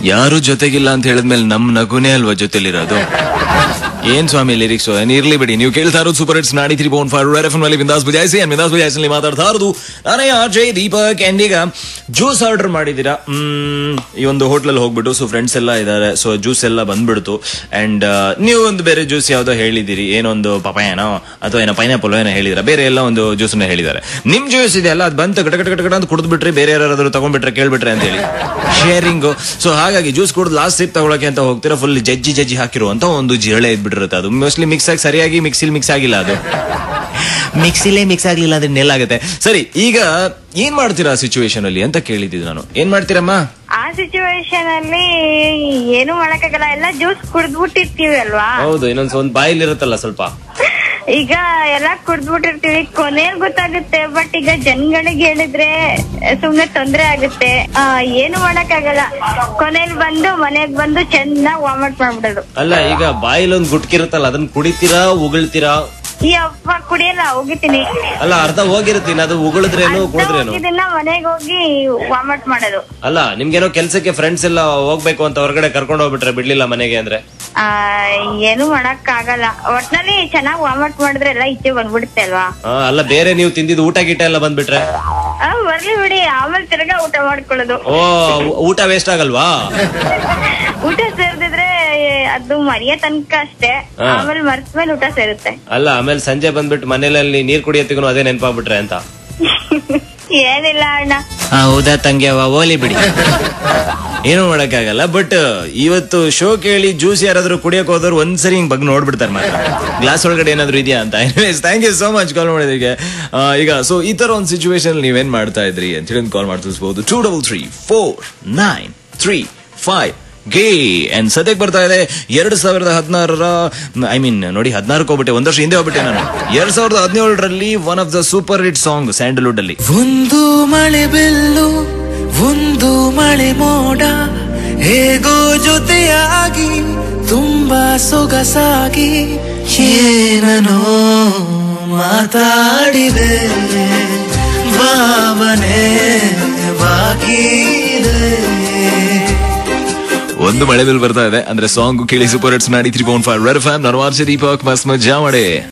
ಯಾರು ಜೊತೆಗಿಲ್ಲ ಅಂತ ಹೇಳಿದ್ಮೇಲೆ ನಮ್ ನಗುನೇ ಅಲ್ವಾ ಜೊತೆಲಿರೋದು ಏನ್ ಸ್ವಾಮಿ ಲಿರಿಕ್ಸ್ ಇರ್ಲಿ ಬಿಡಿ ನೀವು ಕೇಳ್ತಾ ಇರೋದು super hits ninety three point five red ನಲ್ಲಿ ವಿಂದಾಸ್ ಬುಜಾಯಿಸಿ ಅಂಡ್ ವಿಂದಾಸ್ ಬುಜಾಯಿಸಿ ಮಾತಾಡ್ತಾ ಇರೋದು ನಾನೇ ಅಜಯ್ ದೀಪಕ್ ಅಂಡ್ ಈಗ ಜ್ಯೂಸ್ ಆರ್ಡರ್ ಮಾಡಿದೀರಾ ಹ್ಮ್ ಈ ಒಂದು ಹೋಟ್ಲಲ್ಲಿ ಹೋಗ್ಬಿಟ್ಟು ಸೊ ಫ್ರೆಂಡ್ಸ್ ಎಲ್ಲ ಇದಾರೆ ಸೊ ಜ್ಯೂಸ್ ಎಲ್ಲ ಬಂದ್ಬಿಡ್ತು ಅಂಡ್ ನೀವು ಒಂದು ಬೇರೆ ಜ್ಯೂಸ್ ಯಾವ್ದೋ ಹೇಳಿದಿರಿ ಏನೊಂದು ಪಪಾಯನೋ ಅಥವಾ ಏನೋ ಪೈನಾಪಲ್ ಏನೋ ಹೇಳಿದಿರ ಬೇರೆ ಎಲ್ಲ ಒಂದು ಜ್ಯೂಸ್ ಹೇಳಿದ್ದಾರೆ ನಿಮ್ ಜ್ಯೂಸ್ ಇದೆಯಲ್ಲ ಅದು ಬಂತು ಕಟ ಕಟ ಕಟ ಕಟ ಅಂತ ಕುಡಿದ್ಬಿಟ್ರೆ ಬೇರೆ ಯಾರಾದ್ರೂ ತಗೊಂಡ್ಬಿಟ್ರೆ ಕೇಳ್ಬಿಟ್ರೆ ಅಂತ ಹೇಳಿ ಶೇರಿಂಗು ಸೊ ಹಾಗಾಗಿ ಜ್ಯೂಸ್ ಕುಡಿದು ಲಾಸ್ಟ್ ಸಿಪ್ ತಗೊಳಕ್ಕೆ ಅಂತ ಹೋಗ್ತೀರಾ ಫುಲ್ ಜಜ್ಜಿ ಜಜ್ಜಿ ಹಾಕಿರುವಂತ ಒಂದು ಜಿರಳೆ ಇದ್ಬಿಟ್ಟಿರುತ್ತೆ ಅದು ಮೋಸ್ಟ್ಲಿ ಮಿಕ್ಸ್ ಆಗಿ ಸರಿಯಾಗಿ ಮಿಕ್ಸಿಲ್ ಮಿಕ್ಸ್ ಆಗಿಲ್ಲ ಅದು ಮಿಕ್ಸಿಲೇ ಮಿಕ್ಸ್ ಆಗ್ಲಿಲ್ಲ ಅಂದ್ರೆ ನೆಲ್ಲಾಗುತ್ತೆ ಸರಿ ಈಗ ಏನ್ ಮಾಡ್ತೀರಾ ಆ ಸಿಚುವೇಶನ್ ಅಲ್ಲಿ ಅಂತ ಕೇಳಿದ್ದು ನಾನು ಏನ್ ಮಾಡ್ತೀರಮ್ಮ ಆ ಸಿಚುವೇಶನ್ ಅಲ್ಲಿ ಏನು ಮಾಡಕ್ಕಾಗಲ್ಲ ಎಲ್ಲ ಜ್ಯೂಸ್ ಕುಡ್ದ್ಬಿಟ್ಟಿರ್ತೀವಿ ಅಲ್ವಾ ಹೌದು ಇನ್ನೊಂದ್ ಒಂದ್ ಬಾಯಿಲ್ ಇರುತ್ತಲ್ಲ ಸ್ವಲ್ಪ ಈಗ ಎಲ್ಲ ಕುಡ್ದ್ಬಿಟ್ಟಿರ್ತೀವಿ ಕೊನೆಯಲ್ಲಿ ಗೊತ್ತಾಗುತ್ತೆ ಬಟ್ ಈಗ ಜನಗಳಿಗೆ ಹೇಳಿದ್ರೆ ಸುಮ್ನೆ ತೊಂದ್ರೆ ಆಗುತ್ತೆ ಆ, ಏನು ಮಾಡಕ್ಕಾಗಲ್ಲ ಕೊನೆಯಲ್ಲಿ ಬಂದು ಮನೆಗ್ ಬಂದು ಚೆನ್ನಾಗ್ ವಾಮಿಟ್ ಮಾಡ್ಬಿಡೋದು ಅಲ್ಲ ಈಗ ಬಾಯಿಲ್ ಒಂದ್ ಗುಟ್ಕಿರುತ್ತಲ್ಲ ಅದನ್ನ ಕುಡಿತೀರಾ ಉಗುಳ್ತೀರಾ ಈ ಅಪ್ಪ ಕುಡಿಯಲ್ಲ ಹೋಗಿತೀನಿ ಅಲ್ಲ ಅರ್ಧ ಹೋಗಿರುತ್ತೀನಿ ಅದು ಉಗುಳಿದ್ರೇನು ಕುಡಿದ್ರೇನು ಹೋಗಿದ್ದನ್ನ ಮನೆಗ್ ಹೋಗಿ ವಾಮಿಟ್ ಮಾಡೋದು ಅಲ್ಲ ನಿಮ್ಗೇನೋ ಕೆಲ್ಸಕ್ಕೆ ಫ್ರೆಂಡ್ಸ್ ಎಲ್ಲ ಹೋಗ್ಬೇಕು ಅಂತ ಹೊರಗಡೆ ಕರ್ಕೊಂಡು ಹೋಗ್ಬಿಟ್ರೆ ಬಿಡ್ಲಿಲ್ಲ ಮನೆಗೆ ಅಂದ್ರೆ ಆ, ಏನು ಮಾಡಕ್ ಆಗಲ್ಲ ಒಟ್ನಲ್ಲಿ ಚೆನ್ನಾಗ್ ವಾಮಿಟ್ ಮಾಡಿದ್ರೆ ಎಲ್ಲ ಇಚ್ಚೆ ಬಂದ್ಬಿಡುತ್ತೆ ಅಲ್ವಾ ಆ, ಅಲ್ಲ ಬೇರೆ ನೀವು ತಿಂದಿದ್ದು ಊಟ ಗೀಟ ಎಲ್ಲ ಬಂದ್ಬಿಟ್ರೆ ಆ, ಬರ್ಲಿ ಬಿಡಿ ಆಮೇಲೆ ತಿರ್ಗಾ ಊಟ ಮಾಡ್ಕೊಳ್ಳೋದು ಓ ಊಟ ವೇಸ್ಟ್ ಆಗಲ್ವಾ ಊಟ ಸೇರ್ದಿದ್ರೆ ಅದು ಮರಿಯ ತನಕ ಅಷ್ಟೇ ಹಾ. ಆಮೇಲೆ ಮರ್ತ ಮೇಲೆ ಊಟ ಸೇರುತ್ತೆ ಅಲ್ಲ ಆಮೇಲೆ ಸಂಜೆ ಬಂದ್ಬಿಟ್ಟು ಮನೇಲಿ ನೀರ್ ಕುಡಿಯತ್ತಿಗೂ ಅದೇ ನೆನಪಾಗ್ಬಿಟ್ರೆ ಅಂತ ಏನಿಲ್ಲ ಅಣ್ಣ ಹೌದಾ ತಂಗಿ ಅವ ಓಲಿ ಬಿಡಿ ಏನು ಮಾಡಕ್ಕಾಗಲ್ಲ ಬಟ್ ಇವತ್ತು ಶೋ ಕೇಳಿ ಜ್ಯೂಸ್ ಯಾರಾದ್ರೂ ಕುಡಿಯಕ್ ಹೋದವ್ರು ಒಂದ್ಸರಿ ಹಿಂಗ್ ಬಗ್ಗೆ ನೋಡ್ಬಿಡ್ತಾರೆ ಮಾತ್ರ ಗ್ಲಾಸ್ ಒಳಗಡೆ ಏನಾದ್ರು ಇದೆಯಾ ಅಂತ thank you so much call ಮಾಡೋದಕ್ಕೆ ಆ, ಈಗ ಸೊ ಈ ತರ ಒಂದು ಸಿಚುವೇಶನ್ ನೀವೇನ್ ಮಾಡ್ತಾ ಇದ್ರಿ ಅಂತ ಹೇಳಿ ಕಾಲ್ ಮಾಡ್ತಿಸ್ಬೋದು two double three four nine three five ಗೇ ಅಂಡ್ ಸದ್ಯಕ್ಕೆ ಬರ್ತಾ ಇದೆ ಎರಡ್ ಸಾವಿರದ ಹದಿನಾರರ ಐ ಮೀನ್ ನೋಡಿ ಹದಿನಾರಕ್ಕೆ ಹೋಗ್ಬಿಟ್ಟೆ ಒಂದ್ ವರ್ಷ ಹಿಂದೆ ಹೋಗ್ಬಿಟ್ಟೆ ನಾನು ಎರಡ್ ಸಾವಿರದ ಹದಿನೇಳರಲ್ಲಿ one of the super hit song Sandalwood ಅಲ್ಲಿ ಒಂದು ಮಳೆ ಬೆಲ್ಲು ಒಂದು ಮಳೆ ಮೋಡ ಹೇಗೋ ಜೊತೆಯಾಗಿ ತುಂಬಾ ಸೊಗಸಾಗಿ ಏನನೋ ಮಾತಾಡಿದೆ ಭಾವನೆ ಬಾಕಿ ಇದೆ ಒಂದು ಮಳೆ ಬಿಲ್ ಬರ್ತಾ ಇದೆ ಅಂದ್ರೆ ಸಾಂಗ್ ಕೇಳಿ super hits ninety three point five red fam ನಾನು ಆರ್ಜೆ ದೀಪಕ್ ಮಸ್ತ್ ಮಜಾ ಮಾಡಿ